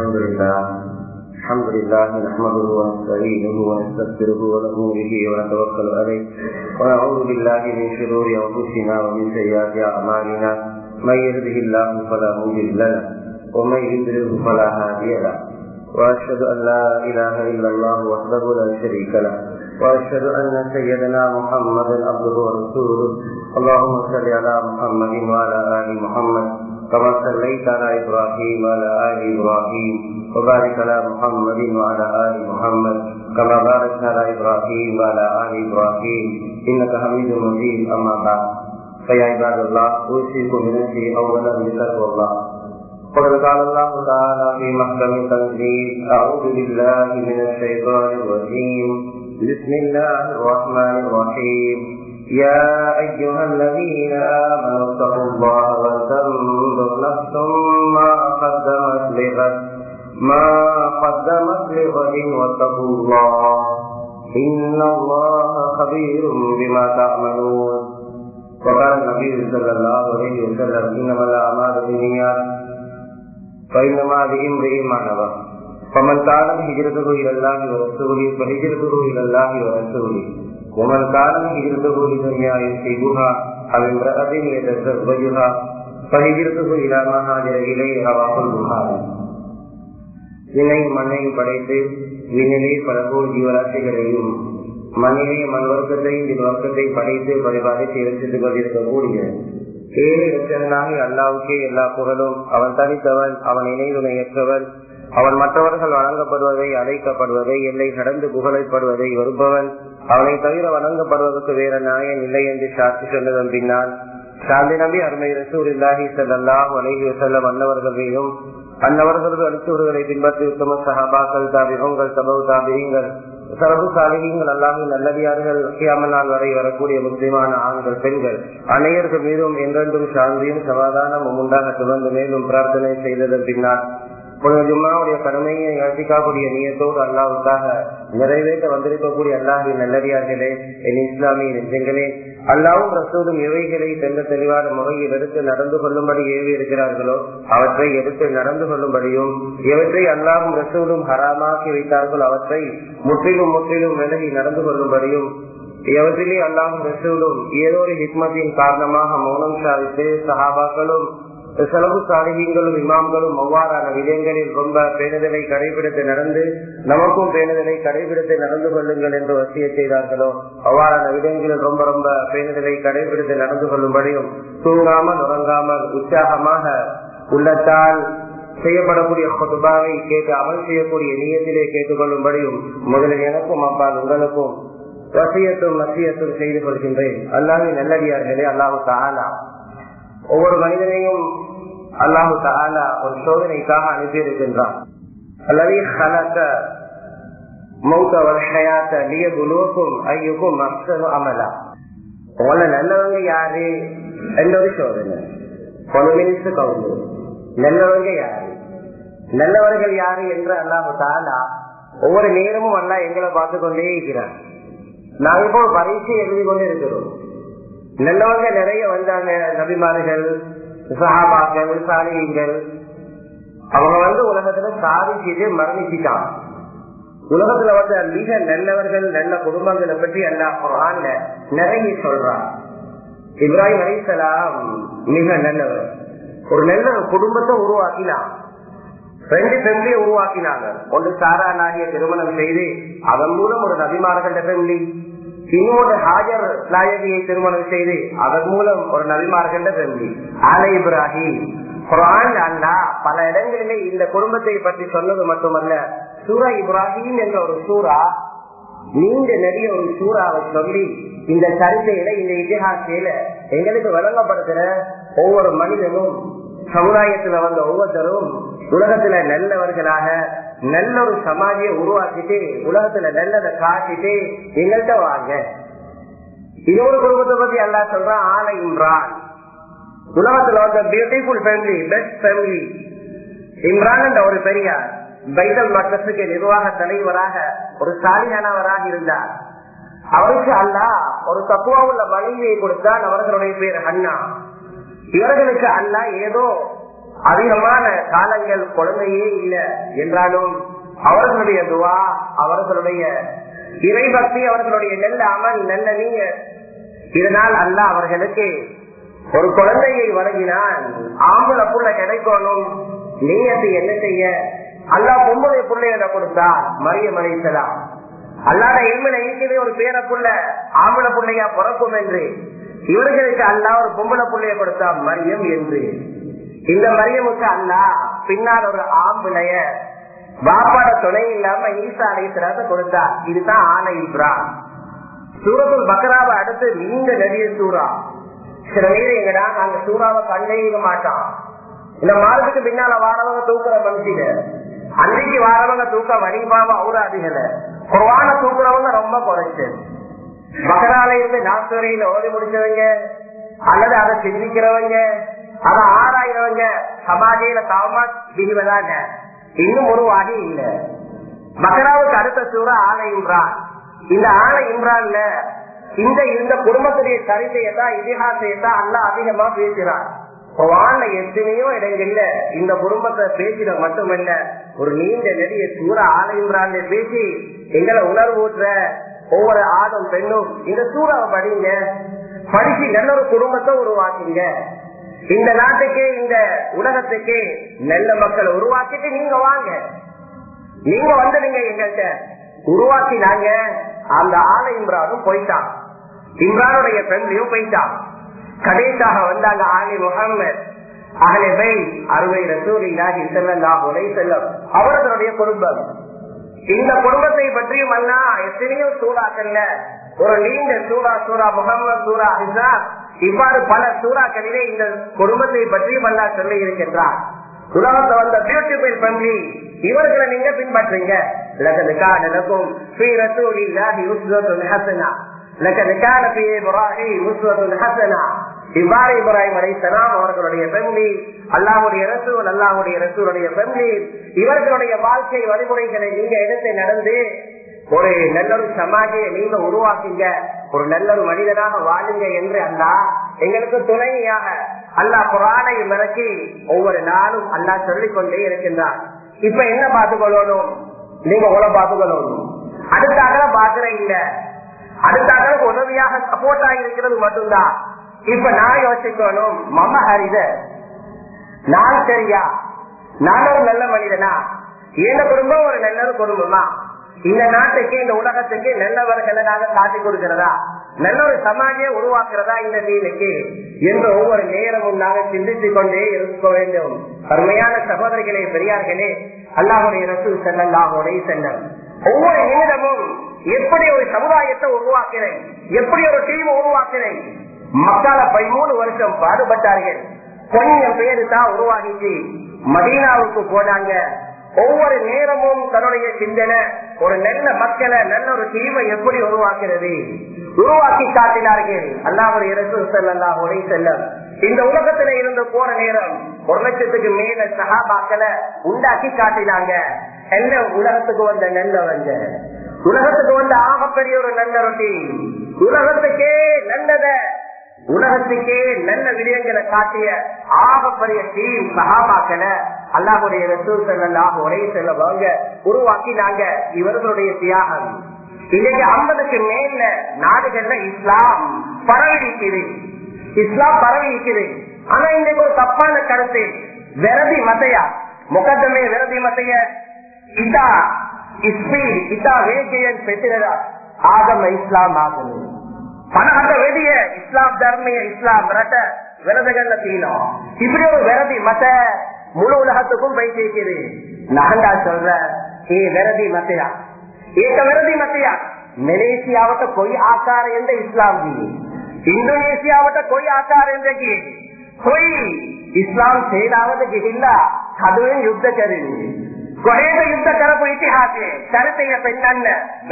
الحمد لله الحمد لله نحمده ونستعينه ونستغفره ونؤمن به ونتوكل عليه ونعوذ بالله من شرور انفسنا ومن سيئات اعمالنا من يهده الله فلا مضل له ومن يضلله فلا هادي له واشهد ان لا اله الا الله وحده لا شريك له واشهد ان سيدنا محمدا عبده ورسوله اللهم صل على محمد وعلى ال محمد كما صليت على ابراهيم وعلى ال ابراهيم وبارك على محمد وعلى ال محمد كما باركت على ابراهيم وعلى ال ابراهيم انك حميد مجيد اما بعد فيا عباد الله اوصيكم بنفسي اولا بتقوى الله وقد قال الله تعالى في محكم تنزيل اعوذ بالله من الشيطان الرجيم بسم الله الرحمن الرحيم يا أيها الذين آمنوا اتقوا الله ولتنظر نفس ما قدمت لغد ما قدمت لغد واتقوا الله إن الله خبير بما تعملون وقال النبي صلى الله عليه وسلم إنما الأعمال بالنيات فإنما لامرئ ما نوى فمن كانت هجرته إلى الله ورسوله فهجرته إلى الله ورسوله ومن كانت هجرته لدنيا يصيبها أو امرأة يتزوجها فهجرته إلى ما هاجر إليه رواه البخاري விண்ணையும் மண்ணையும் படைத்து விண்ணிலே பல கோடி ஜீவராசிகளையும் மண்ணிலே மண் வர்க்கத்தையும் இது வர்க்கத்தை படைத்து பரிபாலித்து ரசித்துக் கொண்டிருக்கக்கூடிய ஏழு லட்சனாக அல்லாவுக்கே எல்லா புகழும் அவன் தனித்தவன் அவன் இணைதுணையற்றவன் அவன் மற்றவர்கள் வழங்கப்படுவதை அழைக்கப்படுவதை எல்லை கடந்து புகழப்படுவதை வருபவன் அவனை தவிர வழங்கப்படுவதற்கு வேற நாயன் இல்லை என்று சாட்சி சொன்னதன் பின்னால் சாந்தி நபி அருமை ரசூர் இல்லாஹி செல்லல்லாஹ் வலைகி செல்ல வந்தவர்கள் மீதும் அன்னவர்களது அழுத்தவர்களை பின்பற்றி உத்தம சஹாபாக்கள் தாபிகங்கள் சபவு தாபிகங்கள் சரபு சாலிகங்கள் அல்லாஹி நல்லடியார்கள் கியாமனால் வரை வரக்கூடிய முஸ்லிமான ஆண்கள் பெண்கள் அனைவர்கள் மீதும் என்றென்றும் சாந்தியும் சமாதானமும் உண்டாக தொடர்ந்து மேலும் பிரார்த்தனை செய்ததன் பின்னால் ஜும்மாவுடைய கடமையை யோசிக்கக்கூடிய நீயத்தோடு அல்லாவுக்காக நிறைவேற்ற வந்திருக்கக்கூடிய அல்லாஹின் நல்லடியார்களே என் இஸ்லாமிய நெஞ்சங்களே அல்லாவும் ரசூலும் எவைகளை தெல்ல தெளிவான முறையில் எடுத்து நடந்து கொள்ளும்படி ஏவி இருக்கிறார்களோ அவற்றை எடுத்து நடந்து கொள்ளும்படியும் எவற்றை அல்லாவும் ரசூலும் ஹராமாக்கி வைத்தார்களோ அவற்றை முற்றிலும் முற்றிலும் விலகி நடந்து கொள்ளும்படியும் எவற்றிலே அல்லாவும் ரசூலும் ஏதோ ஒரு ஹிக்மத்தின் காரணமாக மௌனம் சாதித்து சஹாபாக்களும் செலவு சாலிகங்களும் இமாம்களும் அவ்வாறான விதயங்களில் ரொம்ப பேணுதலை கடைபிடித்து நடந்து நமக்கும் பேணுதலை கடைபிடித்து நடந்து கொள்ளுங்கள் என்று வசிய செய்தார்களோ அவ்வாறான விதயங்களில் ரொம்ப ரொம்ப பேணுதலை கடைபிடித்து நடந்து கொள்ளும்படியும் தூங்காமல் உறங்காமல் உற்சாகமாக உள்ளத்தால் செய்யப்படக்கூடிய கொத்துபாவை கேட்டு அமல் செய்யக்கூடிய நீயத்திலே கேட்டுக்கொள்ளும்படியும் முதலில் எனக்கும் அப்பால் உங்களுக்கும் வசியத்தும் நசியத்தும் செய்து கொள்கின்றேன் அல்லாவின் நல்லடியார்களே அல்லாஹு தாலா ஒவ்வொரு மனிதனையும் அல்லாஹு தாலா ஒரு சோதனைக்காக அனுப்பியிருக்கின்றான் அல்லது ஹலக்க மௌத்த வல்ஹயாத்த லியபுலுவக்கும் ஐயுக்கும் மக்சனு அமலா உங்களை நல்லவங்க யாரு என்ற ஒரு சோதனை கொலுமினிஸ்ட் கவுண்டு நல்லவங்க யாரு நல்லவர்கள் யாரு என்று அல்லாஹு தாலா ஒவ்வொரு நேரமும் அல்லா எங்களை பார்த்து கொண்டே இருக்கிறார் நாங்க இப்போ பரீட்சை எழுதி கொண்டு இருக்கிறோம் நல்லவங்க நிறைய வந்தாங்க நபிமார்கள் சஹாபாக்கள் சாலிகள் அவங்க வந்து உலகத்துல சாதிச்சுட்டு மரணிச்சுட்டான் உலகத்துல வந்து மிக நல்லவர்கள் நல்ல குடும்பங்களை பற்றி எல்லா குரான்ல நிறைய சொல்றான் இப்ராஹிம் அலிசலாம் மிக நல்லவர் ஒரு நல்ல குடும்பத்தை உருவாக்கினான் ரெண்டு ஃபேமிலியை உருவாக்கினாங்க ஒன்று சாரா நாகிய திருமணம் செய்து அதன் மூலம் ஒரு நபிமார்கள ஃபேமிலி இன்னொரு ஹாஜர் நாயகியை திருமணம் செய்து அதன் மூலம் ஒரு நபிமார்கண்ட ஃபேமிலி ஆலை இப்ராஹிம் குரான் அல்லா பல இடங்களிலே இந்த குடும்பத்தை பற்றி சொன்னது மட்டுமல்ல சூரா இப்ராஹிம் என்ற ஒரு சூறா நீண்ட நெறிய ஒரு சூறாவை சொல்லி இந்த சரித்தையில இந்த இதிகாசியில எங்களுக்கு வழங்கப்படுகிற ஒவ்வொரு மனிதனும் சமுதாயத்துல வந்த ஒவ்வொருத்தரும் உலகத்துல நல்லவர்களாக நல்ல ஒரு சமாதியை உருவாக்கிட்டு உலகத்துல நல்லதை காட்டிட்டு எங்கள்கிட்ட வாங்க இன்னொரு குடும்பத்தை பத்தி அல்லா சொல்றான் ஆலை இம்ரான் உலகத்துல வந்த beautiful family best family Imran என்ற ஒரு பெரியார் பைதல் மட்டத்துக்கு நிர்வாக தலைவராக ஒரு சாலியானவராக இருந்தார் அவருக்கு அல்லா ஒரு தக்குவா உள்ள மனைவியை கொடுத்தால் அவர்களுடைய பேர் அண்ணா இவர்களுக்கு அல்ல ஏதோ அதிகமான காலங்கள் குழந்தையே இல்லை என்றாலும் அவர்களுடைய துவா அவர்களுடைய இறைபக்தி அவர்களுடைய நல்ல அமல் நல்ல நீங்க இதனால் அல்ல அவர்களுக்கு ஒரு குழந்தையை வழங்கினால் ஆம்பளை புள்ள கிடைக்கணும் நீயத்தை என்ன செய்ய அல்லா பொம்பளை பிள்ளைகளை கொடுத்தா மரியம் அழைத்தலாம் அல்லாத எல்மில இருக்கிற ஒரு பேர புள்ள ஆம்பளை பிள்ளையா பிறக்கும் என்று இவர்களுக்கு அல்லா ஒரு பொம்பளை பிள்ளைய கொடுத்தா மரியம் என்று இந்த மரியமுக்கு அல்லா பின்னால் ஒரு ஆம்பிளைய பாப்பாட துணை இல்லாம ஈசா அலைத்தராக கொடுத்தார் இதுதான் ஆனை இப்ரான் சூரத்துல் பக்ராவை அடுத்து நீண்ட நெறிய சூறா சில நேரம் எங்கடா நாங்க சூறாவை கண்டேக மாட்டோம் இந்த மாதத்துக்கு பின்னால வாரவங்க தூக்குற மனுஷில அன்றைக்கு வாரவங்க தூக்க வடிபாவ அவுராதிகள குர்வான தூக்குறவங்க ரொம்ப குறைச்சு பகரால இருந்து நாசுரையில ஓடி முடிச்சவங்க அல்லது அதை சிந்திக்கிறவங்க அதை ஆராயிரவங்க சமாஜியில தாமா பிரிவதாங்க இன்னும் உருவாகி இல்ல பக்ராவுக்கு அடுத்த சூறா ஆலை இம்ரான் இந்த ஆலை இம்ரான்ல இந்த இந்த குடும்பத்துடைய சரித்தையத்தான் இதிகாசத்தையத்தான் அல்ல அதிகமா பேசுறான் வாழ்ல எத்தனையோ இடங்கள்ல இந்த குடும்பத்தை பேசிட மட்டுமல்ல ஒரு நீண்ட நெடிய சூறா ஆலை இம்ரான் பேசி எங்களை உணர்வூற்ற ஒவ்வொரு ஆணும் பெண்ணும் இந்த சூறாவை படிங்க படிச்சு நல்ல ஒரு குடும்பத்தை உருவாக்குங்க இந்த நாட்டுக்கே இந்த உலகத்துக்கே நல்ல மக்களை உருவாக்கிட்டு நீங்க வாங்க நீங்க வந்துடுங்க எங்கள்கிட்ட உருவாக்கினாங்க அந்த ஆலை இம்ரானும் போயிட்டான் இம்ரானுடைய பெண்ணையும் போயிட்டான் கடைசியாக வந்தாங்க ஆலி முகமது அகலே பை அறுவை ரசூல் இல்லாஹி செல்லலாம் உரை செல்லம் அவர்களுடைய குடும்பம் இந்த குடும்பத்தை பற்றியும் அல்ல எத்தனையோ சூறாக்கல்ல ஒரு நீண்ட சூறா சூறா முகமது சூறா ஹிசாப் இவ்வாறு பல சூறாக்களிலே இந்த குடும்பத்தை பற்றியும் அல்லா சொல்லி இருக்கின்றார் உலகத்தை வந்த பியூட்டிஃபுல் ஃபேமிலி இவர்களை நீங்க பின்பற்றுங்க லகது கான லகும் ஃபீ ரசூலில்லாஹி உஸ்வத்துன் ஹஸனா லகது கான ஃபீ இப்ராஹீம் உஸ்வத்துன் ஹஸனா இவ்வாறு இப்ராஹிம் அலைஹிஸ்ஸலாம் அவர்களுடைய ஃபேமிலி அல்லாஹ்வுடைய ரசூல் அல்லாஹ்வுடைய ரசூலுடைய ஃபேமிலி இவர்களுடைய வாழ்க்கை வழிமுறைகளை நீங்க எடுத்து நடந்து ஒரு நல்லொரு சமாஜியை நீங்க உருவாக்குங்க ஒரு நல்லொரு மனிதனாக வாழுங்க என்று அல்லா எங்களுக்கு துணையாக அல்லாஹ் புராணை மிரட்டி ஒவ்வொரு நாளும் அல்லா சொல்லிக் கொண்டே இருக்கின்றார் இப்ப என்ன பார்த்துக்கொள்ளணும் நீங்க உங்களை பார்த்துக்கொள்ளணும் அடுத்த அகல பாக்குற இல்ல அடுத்த அகலுக்கு உதவியாக சப்போர்ட்டா இருக்கிறது மட்டும்தான் இப்ப நான் யோசிக்கணும் மம ஹரித நான் சரியா நான் ஒரு நல்ல மனிதனா என் குடும்பம் ஒரு நல்ல ஒரு குடும்பமா இந்த நாட்டுக்கு இந்த உலகத்துக்கு நல்லவர்களை நாங்க காட்டி கொடுக்கிறதா நல்ல ஒரு சமாஜியை உருவாக்குறதா இந்த தீனுக்கு என்று ஒவ்வொரு நேரமும் நாங்கள் சிந்தித்துக் கொண்டே இருக்க வேண்டும் அருமையான சகோதரிகளே பெரியார்களே அல்லாஹுடைய ரசூல் செல்லல்லாஹுடைய செல்லம் ஒவ்வொரு நிமிடமும் எப்படி ஒரு சமுதாயத்தை உருவாக்குறேன் எப்படி ஒரு டீம் உருவாக்குறேன் மக்கால பதிமூணு வருஷம் பாடுபட்டார்கள் கொஞ்சம் பேரு தான் உருவாகிச்சு மதீனாவுக்கு போனாங்க ஒவ்வொரு நேரமும் தன்னுடைய சிந்தனை ஒரு நல்ல மக்களை நல்ல ஒரு தீமை எப்படி உருவாக்குறது உருவாக்கி காட்டினார்கள் அல்லாவுடைய செல்லாம் உரை செல்லம் இந்த உலகத்துல இருந்து போற நேரம் ஒரு லட்சத்துக்கு மேல சகாபாக்களை உண்டாக்கி காட்டினாங்க எல்லாம் உலகத்துக்கு வந்த நல்லவங்க உலகத்துக்கு வந்த ஆகப்பெரிய ஒரு நல்ல ரொட்டி உலகத்துக்கே நல்லத உலகத்துக்கே நல்ல விடயங்களை காட்டிய ஆகப்பெரிய டீம் சகாபாக்களை அல்லாஹுடைய ரசூல் செல்லாஹ் ஒரே செல்ல வாங்க உருவாக்கினாங்க இவர்களுடைய தியாகம் இன்னைக்கு ஐம்பதுக்கு மேல நாடுகள்ல இஸ்லாம் பரவிக்குது இஸ்லாம் பரவிக்குது ஆனா இன்னைக்கு ஒரு தப்பான கருத்து விரதி மத்தையா முகத்தமே விரதி மத்தைய இதா இஸ்பீட் இதா வேகையன் பெற்றிரதா ஆகம இஸ்லாம் ஆகணும் பணஹட்ட வெடிய இஸ்லாம் தர்மிய இஸ்லாம் ரட்ட விரதங்கள்ல தீனம் இப்படி ஒரு விரதி மத்த முழு உலகத்துக்கும் போய் சேர்க்குது நான்டா சொல்ற ஏ விரதி மத்தையா ஏக விரதி மத்தையா ಮಲೇಷಿಯಾವಟ ಕೊಯ್ ಆಕಾರ ಎಂದ ಇಸ್ಲಾಂ ದಿ ಇಂಡೋನೇಷಿಯಾವಟ ಕೊಯ್ ಆಕಾರ ಎಂದಕ್ಕೆ ಕೊಯ್ ಇಸ್ಲಾಂ ಸೇನಾವಟ ಗಿಹಿಲ್ಲ ಕದುವೆ ಯುದ್ಧ ಕರೀನಿ ಕೊನೆಯ ಯುದ್ಧ ಕರಪು ಇತಿಹಾಸ ಚರಿತೆಯ ಪೆಣ್ಣನ್ನ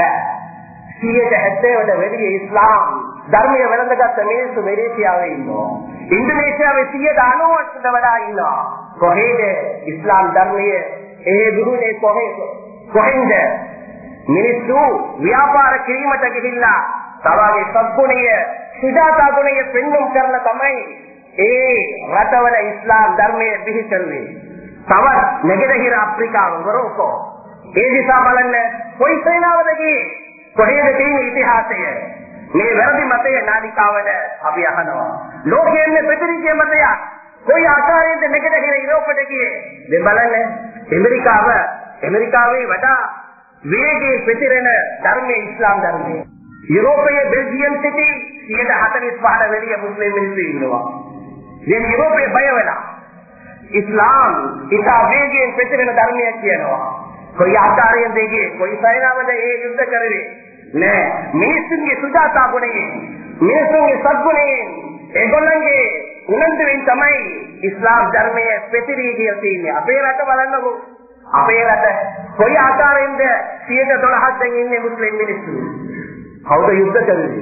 ಸಿಎದ ಹೆಜ್ಜೆಯವರ ವೆರಿಯ ಇಸ್ಲಾಂ ಧರ್ಮೀಯ ವಿರಂದಗತ್ತ ಮೇಸು ಮಲೇಷಿಯಾವೇ ಇಲ್ಲೋ ಇಂಡೋನೇಷಿಯಾವೇ ಸಿಎದ ಅನುವರ್ಷದವರ ಇಲ್ಲ ಕೊಹೇದೆ ಇಸ್ಲಾಂ ಧರ್ಮೀಯ ಏ ಗುರುನೆ ಕೊಹೆ කොහෙන්ද මිනිස්සු ව්‍යාපාර කිරීමට ගිහිල්ලා තවාගේ සත්ගුණය සුජාතා ගුණය පෙන්වුම් කරලා තමයි ඒ රටවල ඉස්ලාම් ධර්මය බිහි කරුවේ තවත් නැගෙනහිර අප්‍රිකාව මොරෝකෝ ඒ දිසා බලන්න කොයි සේනාවද ගියේ කොහේද තියෙන ඉතිහාසය මේ වැරදි මතය නාලිකාවල අපි අහනවා ලෝකයේ ප්‍රතිනිධිය මතය කොයි ආකාරයෙන්ද නැගෙනහිර යුරෝපයට ගියේ දැන් බලන්න ඇමරිකාව ඇමරිකාවේ වඩා වේගයෙන් පැතිරෙන ධර්මයේ ඉස්ලාම් ධර්මය යුරෝපයේ බෙල්ජියම් සිටි 145 වැඩිය මුස්ලිම් මිනිස්සු ඉන්නවා දැන් යුරෝපයේ බය වෙලා ඉස්ලාම් ඉතා වේගයෙන් පැතිරෙන ධර්මයක් කියනවා කොයි ආකාරයෙන්ද ඒකේ කොයි සයනාවද ඒ යුද්ධ කරවේ නෑ මිනිස්සුන්ගේ සුජාතා ගුණයෙන් මිනිස්සුන්ගේ සත්ගුණයෙන් ඒගොල්ලන්ගේ උනන්දුවෙන් තමයි ඉස්ලාම් ධර්මය පැතිරී කියලා තියෙන්නේ අපේ රට බලන්නකෝ අපේ රට කොයි ආකාරයෙන්ද 112ක් දැන් ඉන්නේ මුස්ලිම් මිනිස්සු කවුද යුද්ධ කරන්නේ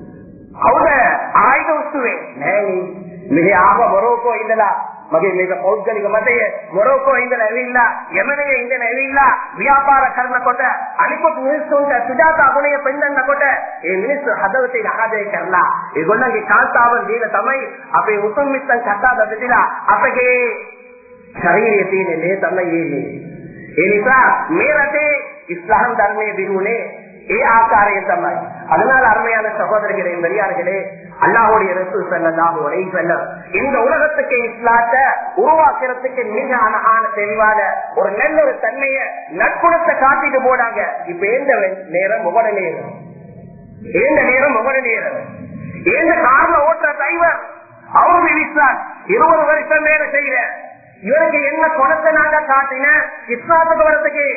කවුද ආයුධ උස්තුවේ නෑනේ මෙහි ආව මොරෝකෝ ඉඳලා මගේ මේක පෞද්ගලික මතය මොරෝකෝ ඉඳලා ඇවිල්ලා යමනයේ ඉඳලා ඇවිල්ලා ව්‍යාපාර කරනකොට අනිකුත් මිනිස්සුන්ට සුජාතා ගුණය පෙන්වන්නකොට ඒ මිනිස්සු හදවතේ ආදරය කරලා ඒගොල්ලන්ගේ කාන්තාවන් දීලා තමයි අපේ උතුම් මිත්තන් කතා බෙදලා අපගේ ශරීරයේ තියෙන මේ තමයි මේ ඒ නිසා මේ රටේ ඉස්ලාම් ධර්මයේ බිහිුනේ ඒ ஆகாரியம் තමයි அதனால அருமையான சகோதரர்களே பெரியார்களே அல்லாஹுடைய ரசூல் ஸல்லல்லாஹு அலைஹி வஸல்லம் இந்த உலகத்துக்கு இஸ்லாத்தை உருவாக்குறதுக்கு மிக அழகான தெளிவான ஒரு நல்ல ஒரு தன்மைய நற்குணத்தை காட்டிட்டு போனாங்க இப்ப எந்த நேரம் உங்களோட நேரம் எந்த நேரம் உங்களோட நேரம் எந்த கார்ல ஓட்டுற டிரைவர் அவரு விஸ்வாஸ் இருபது வருஷம் வேலை செய்யற இவருக்கு என்ன குணத்தை நாங்க காட்டின இஸ்லாத்துக்கு வரதுக்கு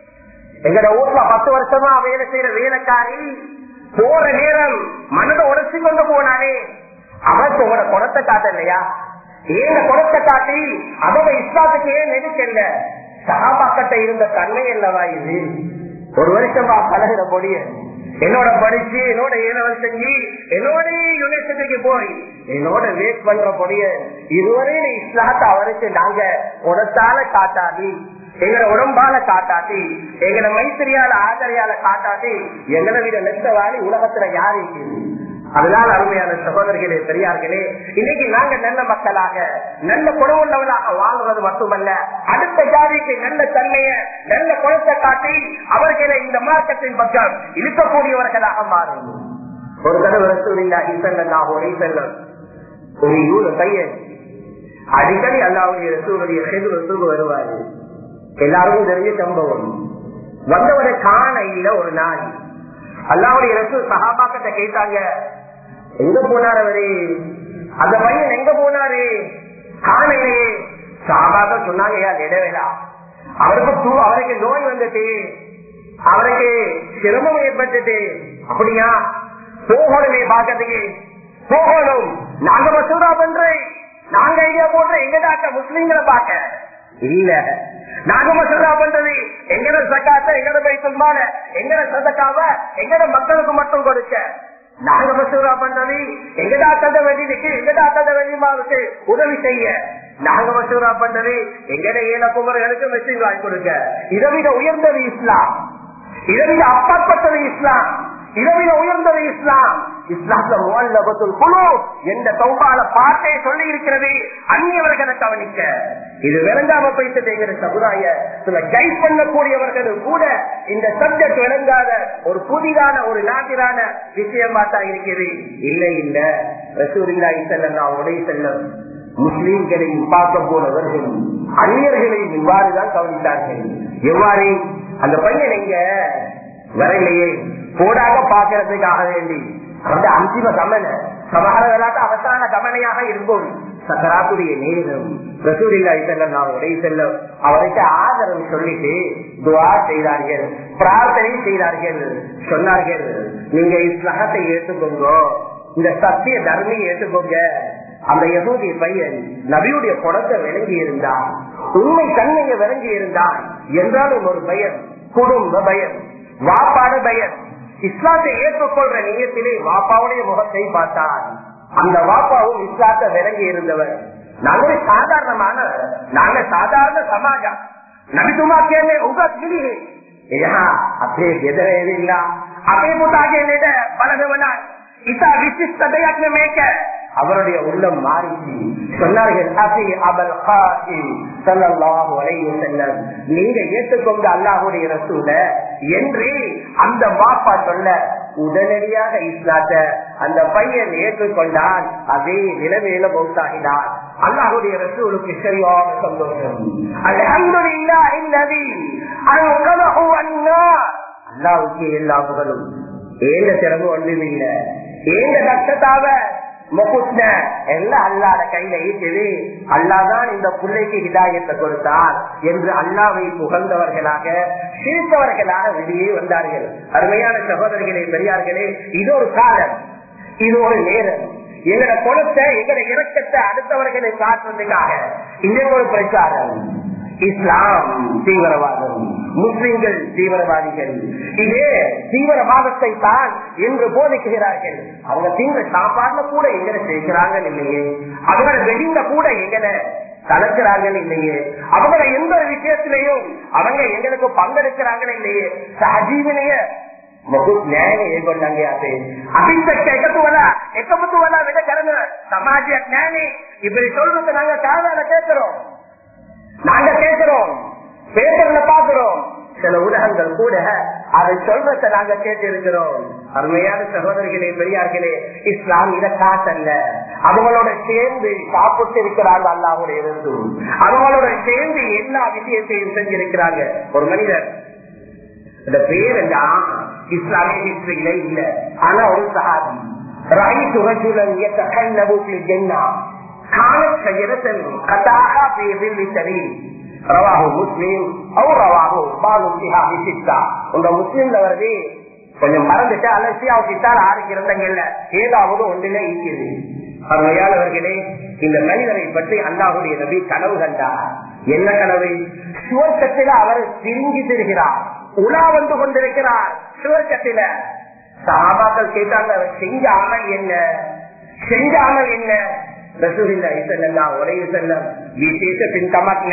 எங்கட ஊர்ல பத்து வருஷமா வேலை செய்யற வேலைக்காரி போற நேரம் மனதை உடச்சு கொண்டு போனாலே அவருக்கு உங்களோட குணத்தை காட்டலையா ஏங்க குணத்தை காட்டி அவங்க இஸ்லாத்துக்கு ஏன் நெருக்கல்ல சகாபாக்கட்ட இருந்த தன்மை அல்லவா இது ஒரு வருஷமா பழகிற பொடிய என்னோட படிச்சு என்னோட ஏழவன் செஞ்சு என்னோட யூனிவர்சிட்டிக்கு போய் என்னோட வேட் பண்ற பொடிய இதுவரையும் இஸ்லாத்தை அவருக்கு நாங்க உடத்தால காட்டாதி எங்களை உடம்பால காட்டாட்டி எங்களை மைத்திரியால ஆதரையால காட்டாட்டி எங்களை விட நெத்தவாளி உலகத்துல யாரு இருக்குது அதனால அருமையான சகோதரர்களே பெரியார்களே இன்னைக்கு நாங்க நல்ல மக்களாக நல்ல குணமுள்ளவர்களாக வாழ்றது மட்டுமல்ல அடுத்த ஜாதிக்கு நல்ல தன்மைய நல்ல குணத்தை காட்டி அவர்களை இந்த மார்க்கத்தின் பக்கம் இழுக்கக்கூடியவர்களாக மாறும் ஒரு தடவை ரசூலில்லாஹி ஸல்லல்லாஹு அலைஹி வஸல்லம் ஒரு யூத பையன் அடிக்கடி அல்லாஹ்வுடைய ரசூலுடைய ஹிதுரத்துக்கு வருவாரு எல்லாருக்கும் தெரிஞ்ச சம்பவம் வந்தவரை காண இல்ல ஒரு நாள் அல்லாவுடைய ரசூ சகாபாக்கத்தை கேட்டாங்க எங்க போனார் அவரு அந்த பையன் எங்க போனாரு காணையிலேயே சகாபாக்க சொன்னாங்க அது இடவேலா அவருக்கு தூ- அவருக்கு நோய் வந்துட்டு அவருக்கு சிரமம் ஏற்பட்டுட்டு அப்படியா போகணுமே பாக்கிறதுக்கு போகணும் நாங்க மசூரா பண்றேன் நாங்க ஐடியா போடுறோம் எங்க டாக்டர் முஸ்லீம்களை பார்க்க இல்ல நாங்க மசூரா பண்றது எங்கட சக்காத்த எங்கட பைசல்மான எங்கட சதக்காவ எங்கட மக்களுக்கு மட்டும் கொடுக்க நாங்க மசூரா பண்றது எங்கடா தந்த வெளிக்கு எங்கடா தந்த வெளிமாவுக்கு உதவி செய்ய நாங்க மசூரா பண்றது எங்கட ஏழ குமர்களுக்கு மெசேஜ் வாங்கி கொடுக்க இதை விட உயர்ந்தது இஸ்லாம் இதை விட அப்பாற்பட்டது இஸ்லாம் இதை விட உயர்ந்தது இஸ்லாம் இஸ்லாம்ல முவல்லபத்துல் குழு என்ற தௌபால பாட்டை சொல்லி இருக்கிறது அந்நியவர்களை கவனிக்க இது விளங்காம போயிட்டது எங்கிற சமுதாய சில கைட் பண்ணக்கூடியவர்கள் கூட இந்த சப்ஜெக்ட் விளங்காத ஒரு புதிதான ஒரு நாட்டிலான விஷயமா தான் இருக்கிறது இல்ல இல்ல ரசூரில்லா செல்லம் உடைய செல்லம் முஸ்லீம்களையும் பார்க்க போனவர்கள் அந்நியர்களையும் இவ்வாறுதான் கவனித்தார்கள் எவ்வாறு அந்த பையன் எங்க வரலையே போடாக பாக்குறதுக்காக வேண்டி அந்த அந்திம கமன சமகாலங்களாக அவசான கமனையாக இருக்கும் சக்கராத்துடைய நேரம் ரசூலில்லா செல்லம் உடைய செல்லம் அவருக்கு ஆதரவு சொல்லிட்டு துவா செய்தார்கள் பிரார்த்தனை செய்தார்கள் சொன்னார்கள் நீங்க இஸ்லாத்தை ஏற்றுக்கோங்க இந்த சத்திய தர்மையை ஏற்றுக்கோங்க அந்த யகூதி பையன் நபியுடைய குணத்தை விளங்கி இருந்தான் உண்மை தன்மையை விளங்கி இருந்தான் என்றாலும் ஒரு பயம் குடும்ப பயம் வாப்பாட பயம் இஸ்லாத்தை ஏற்றுக்கொள்ற நியத்திலே வாப்பாவுடைய முகத்தை பார்த்தான் அந்த வாப்பாவும் இஸ்லாத்தை விளங்கி இருந்தவர் நாங்க ஒரு சாதாரணமான நாங்க சாதாரண சமாஜம் நபிதுமா கேள்வி உங்க கிளி අපේ ගෙදර ඇවිල්ලා අපේ පුතාගේ ලෙඩ බලනවනම් ඉතා විශිෂ්ට දෙයක් මේක அவருடைய உள்ளம் மாறிச்சு சொன்னார்கள் அபி அபல் காசிம் ஸல்லல்லாஹு அலைஹி வஸல்லம் நீங்க ஏற்றுக்கொண்ட அல்லாஹ்வுடைய ரசூல என்று அந்த வாப்பா சொல்ல உடனடியாக இஸ்லாத்த அந்த பையன் ஏற்றுக்கொண்டான் அதே நிலைமையில மௌத்தாகினான் அல்லாஹுடைய ரசூலுக்கு சரியான சந்தோஷம் அல்ஹம்துலில்லாஹ் இல்லதி அன்கதஹு அன்னார் அல்லாஹ்வுக்கு எல்லா புகழும் ஏந்த திறமை ஒன்றும் இல்ல ஏந்த கஷ்டத்தாவ முகுட்ன எல்லாம் அல்லாத கையில இருக்குது அல்லாதான் இந்த பிள்ளைக்கு ஹிதாயத்தை கொடுத்தார் என்று அல்லாவை புகழ்ந்தவர்களாக சிரித்தவர்களாக வெளியே வந்தார்கள் அருமையான சகோதரர்களே பெரியார்களே இது ஒரு காலம் இது ஒரு நேரம் எங்கட குணத்தை எங்கட இறக்கத்தை அடுத்தவர்களை காட்டுறதுக்காக இன்னொரு ஒரு பிரச்சாரம் இஸ்லாம் தீவிரவாதம் முஸ்லிம்கள் தீவிரவாதிகள் இதே தீவிரவாதத்தை தான் என்று போதிக்கிறார்கள் அவங்க தின்ற சாப்பாடுல கூட எங்கட சேர்க்கிறாங்க இல்லையே அவங்கள வெடிந்த கூட எங்கட கலக்கிறார்கள் இல்லையே அவங்கள எந்த ஒரு விஷயத்திலையும் அவங்க எங்களுக்கு பங்கெடுக்கிறாங்க இல்லையே சஜீவினைய बहुत न्याय है एक बंदा गया थे अभी तक एकතු वाला एकमතු वाला விட கடமை சமாஜ ஞானி இப்படி சொல்றது நாங்க காதால கேட்கிறோம் நாங்க கேட்கிறோம் பேப்பர்ல பாக்குறோம் சில ஊடகங்கள் கூட அதை சொல்றத நாங்க கேட்டு இருக்கிறோம் அருமையான சகோதரிகளே பெரியார்களே இஸ்லாம் இதை காட்டல்ல அவங்களோட சேர்ந்து சாப்பிட்டு இருக்கிறாங்க அல்லாவுடைய இருந்து அவங்களோட சேர்ந்து எல்லா விஷயத்தையும் செஞ்சிருக்கிறாங்க ஒரு மனிதர் இந்த பேர் எல்லாம் இஸ்லாமிய ஹிஸ்டரியில இல்ல ஆனா ஒரு சஹாபி رأيت رجلا يتقلب في الجنة كانت شجرة قطعها في ظل سبيل رواه مسلم او رواه بعض الصحابي ستة உங்க முஸ்லிம்ல வருது கொஞ்சம் மறந்துட்டு அலசியாவுக்கு இத்தால் ஆறு கிரந்தங்கள்ல ஏதாவது ஒன்றில இருக்குது அருமையானவர்களே இந்த மனிதரை பற்றி அல்லாஹுடைய நபி கனவு கண்டார் என்ன கனவு சுவர்க்கத்தில் அவர் திரும்பி திரிகிறார் உலா வந்து கொண்டிருக்கிறார் சுவர்க்கத்தில சாபாக்கள் கேட்டாங்க அவர் செஞ்ச அமல் என்ன செஞ்ச அமல் என்ன ரசூலில்லா இசல்லா ஒரே செல்லம் விசேஷ பின்தமக்ன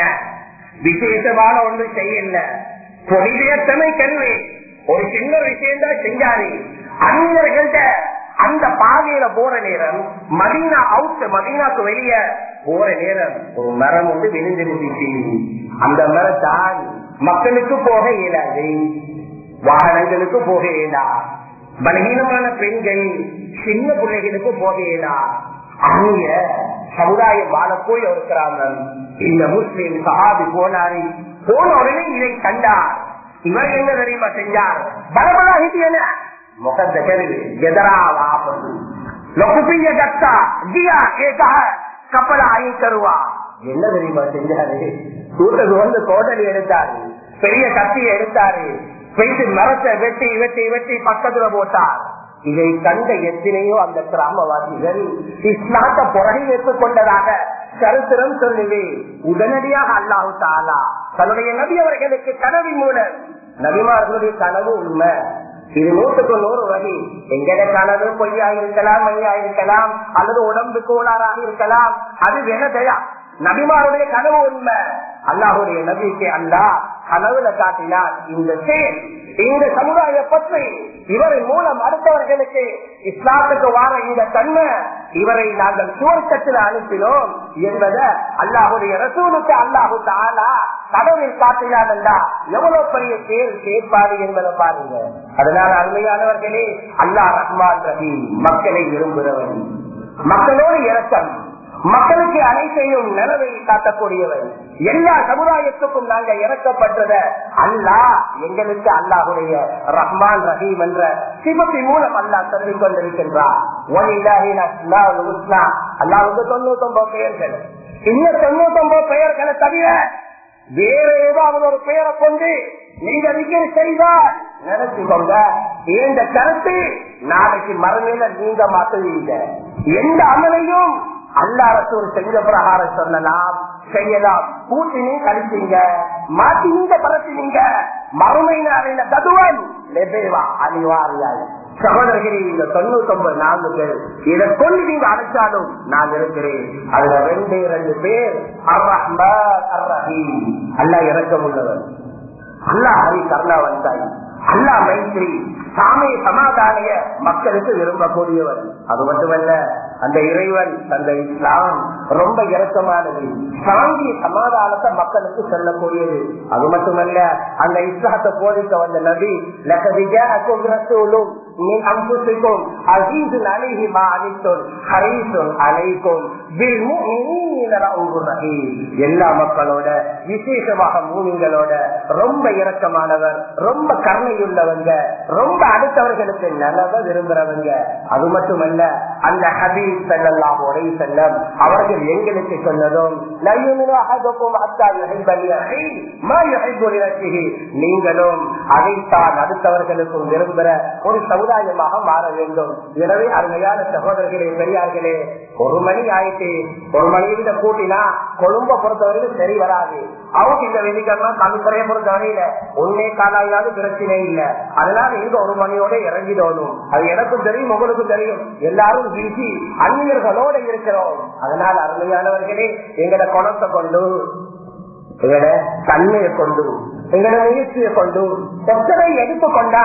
விசேஷமான ஒன்று செய்யல பொலிவேத்தனை கல்வி ஒரு சின்ன விஷயம் தான் செஞ்சாரு அந்நியர்கள்ட்ட அந்த பாதையில போற நேரம் மதீனா அவுட் மதீனாக்கு வெளிய போற நேரம் ஒரு மரம் வந்து விழுந்திருந்துச்சு அந்த மரத்தான் மக்களுக்கு போக இயலாது வாகனங்களுக்கு போக இயலா பலகீனமான பெண்கள் சின்ன பிள்ளைகளுக்கு போக இயலா அந்நிய சமுதாயம் வாழ போய் இருக்கிறாங்க இந்த முஸ்லிம் சஹாபி போனாரு போன உடனே இதை கண்டார் இவர் என்ன தெரியுமா செஞ்சார் பலபலாகிட்டு என்ன முகத்த கருவி எதரா வாபது லொக்குப்பிய கத்தா தியா ஏகா கப்பல ஆயி தருவா என்ன தெரியுமா செஞ்சாரு கூட்டது வந்து கோடலி எடுத்தாரு பெரிய கத்தியை எடுத்தாரு போயிட்டு மரத்தை வெட்டி வெட்டி வெட்டி பக்கத்துல போட்டார் இதை கண்ட எத்தனையோ அந்த கிராமவாசிகள் இஸ்லாத்த புறகை ஏற்றுக் கொண்டதாக சரித்திரம் சொல்லுது உடனடியாக அல்லாஹு தாலா தன்னுடைய நபி அவர்களுக்கு கனவின் மூலம் நபிமார்களுடைய கனவு உண்மை இது நூற்றுக்கு நூறு வகை எங்கட கனவு பொய்யா இருக்கலாம் மையா இருக்கலாம் அல்லது உடம்பு கோளாறாக இருக்கலாம் அது வெனதையா நபிமாருடைய கனவு உண்மை அல்லாஹுடைய நபிக்கு அல்லா கனவுல காட்டினார் இந்த செயல் இந்த சமுதாய பற்றி இவரை மூலம் அடுத்தவர்களுக்கு இஸ்லாத்துக்கு வார இந்த தன்மை இவரை நாங்கள் சுவர்க்கத்தில் அனுப்பினோம் என்பதை அல்லாஹுடைய ரசூலுக்கு அல்லாஹு தாலா கடவுளில் காட்டினார் என்றா எவ்வளவு பெரிய பேர் சேர்ப்பாரு என்பதை பாருங்க அதனால அருமையானவர்களே அல்லாஹ் ரஹ்மான் ரஹி மக்களை விரும்புகிறவன் மக்களோடு இறக்கம் மக்களுக்கு அனைத்தையும் நிலவை காட்டக்கூடியவன் எல்லா சமுதாயத்துக்கும் நாங்க இறக்கப்பட்டத அல்லா எங்களுக்கு அல்லாஹுடைய ரஹ்மான் ரஹீம் என்ற சிவத்தி மூலம் அல்லா சொல்லிக் கொண்டிருக்கின்றார் அல்லாவுக்கு தொண்ணூத்தி ஒன்பது பெயர்கள் இன்னும் தொண்ணூத்தி ஒன்பது பெயர்களை தவிர வேற ஏதாவது ஒரு பெயரை கொண்டு நீங்க விக்கிரி செய்தால் நினைச்சுக்கோங்க இந்த கருத்து நாளைக்கு மறுமையில நீங்க மாத்துவீங்க எந்த அமலையும் அல்ல அரசு செஞ்ச பிரகாரம் சொல்லலாம் செய்யலாம் கூட்டினே கழிச்சீங்க மாத்தினீங்க பரத்தினீங்க மறுமை நாளையில ததுவன் லெபேவா அனிவாரியாய் சகோதரர்களே இந்த தொண்ணூத்தி ஒன்பது நான்கு பேர் இதை கொண்டு நீங்க அழைச்சாலும் நான் இருக்கிறேன் அதுல ரெண்டு ரெண்டு பேர் அர் ரஹ்மான் அர் ரஹீம் அல்லா இறக்கம் உள்ளவர் அல்லா ஹரி கருணாவந்தாய் அல்லா மைத்ரி சாமி சமாதானிய மக்களுக்கு விரும்பக்கூடியவர் அது மட்டுமல்ல அந்த இறைவன் அந்த இஸ்லாம் ரொம்ப இறக்கமானது சாந்தி சமாதானத்தை மக்களுக்கு சொல்லக்கூடியது அது மட்டுமல்ல அந்த இஸ்லாத்தை போதிக்க வந்த நபி எல்லா மக்களோட விசேஷமாக மூமிங்களோட ரொம்ப இரக்கமானவர் ரொம்ப கருணையுள்ளவங்க ரொம்ப அடுத்தவர்களுக்கு நல்லவ விரும்புறவங்க அது மட்டுமல்ல அந்த ஹபீப் செல்லாம் உரை செல்லம் அவர்கள் எங்களுக்கு சொன்னதும் நீங்களும் அதைத்தான் அடுத்தவர்களுக்கும் விரும்புகிற ஒரு சமுதாயமாக மாற வேண்டும் எனவே அருமையான சகோதரர்களே பெரியார்களே ஒரு மணி ஆயிட்டு ஒரு மணியை விட கூட்டினா கொழும்ப பொறுத்தவரையிலும் சரி வராது அவங்க இந்த வெள்ளிக்கிழமை தமிழ்துறையை பொறுத்தவரையில ஒன்னே காலாயாவது பிரச்சனை இல்ல அதனால எங்க ஒரு மணியோட இறங்கிடணும் அது எனக்கும் தெரியும் உங்களுக்கும் தெரியும் எல்லாரும் வீசி அந்நியர்களோட இருக்கிறோம் அதனால அருமையானவர்களே எங்கட குணத்தை கொண்டு எங்கட தன்மையை கொண்டு எங்கட முயற்சியை கொண்டு எத்தனை எடுத்துக்கொண்டா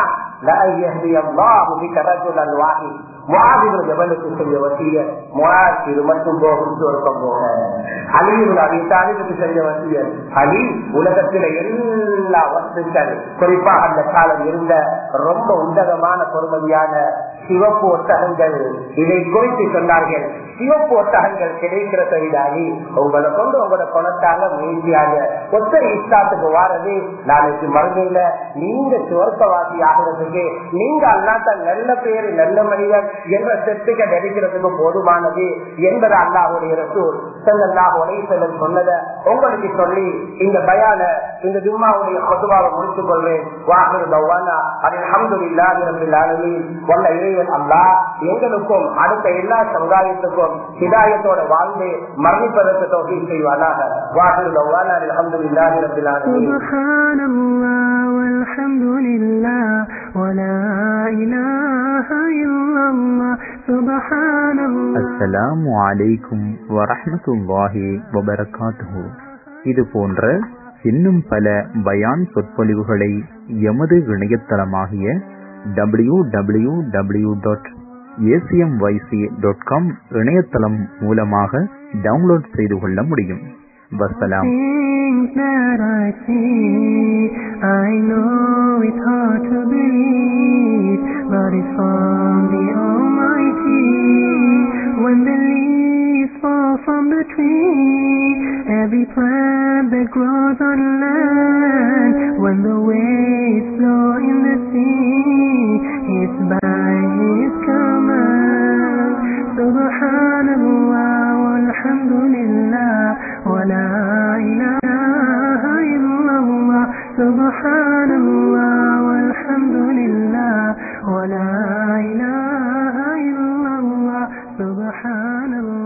ஜபலுக்கு செஞ்ச வசிய முகாசிறு மட்டும் போகும் சொர்க்கம் போக அலியுள் அடித்தாலுக்கு செஞ்ச வசியர் அலி உலகத்தில எல்லா வஸ்துக்கள் குறிப்பாக அந்த காலம் இருந்த ரொம்ப உன்னதமான பொறுமதியான சிவப்பு ஒட்டகங்கள் இதை குறித்து சொன்னார்கள் சிவப்பு ஒட்டகங்கள் கிடைக்கிறத விட அலி உங்களை கொண்டு உங்களோட குணத்தாங்க முயற்சியாக ஒத்த இஸ்லாத்துக்கு வாரது நாளைக்கு மறுமையில நீங்க சுவர்க்கவாசி ஆகிறதுக்கு நீங்க அல்லாத்த நல்ல பேரு நல்ல மனிதன் என்ற செத்துக்க நடிக்கிறதுக்கு போதுமானது என்பது அல்லாஹுடைய ரசூல் செல்லல்லாஹ் உலகம் சொன்னதை உங்களுக்கு சொல்லி இந்த பயான இந்த ஜும்மாவுடைய பொதுவாக முடித்துக் கொள்வேன் வாகன தவானா அதில் அஹமதுல்லாஹி ரபில் ஆலமீன் வல்ல இறைவன் அல்லாஹ் எங்களுக்கும் அடுத்த எல்லா சமுதாயத்துக்கும் ஹிதாயத்தோட வாழ்ந்து மரணிப்பதற்கு தொகை செய்வானாக வாகன தவானா அதில் அஹமதுல்லாஹி ரபில் ஆலமீன் سبحان الله والحمد لله ولا إله إلا الله سبحان الله அஸ்ஸலாமு அலைக்கும் வரஹ்மத்துல்லாஹி வபரகாத்துஹு இது போன்ற இன்னும் பல பயான் சொற்பொழிவுகளை எமது இணையதளமாகிய W W W dot ACMYC dot com இணையதளம் மூலமாக டவுன்லோட் செய்து கொள்ள முடியும் வசலாம் Things that I see, I know it's hard to believe, but it's from the Almighty. When the leaves fall from the tree, every plant that grows on land, when the waves flow in the sea, it's by His command. Subhanallah walhamdulillah wa la ilaha illallah. Subhanallah walhamdulillah wa la ilaha illallah. Subhanallah.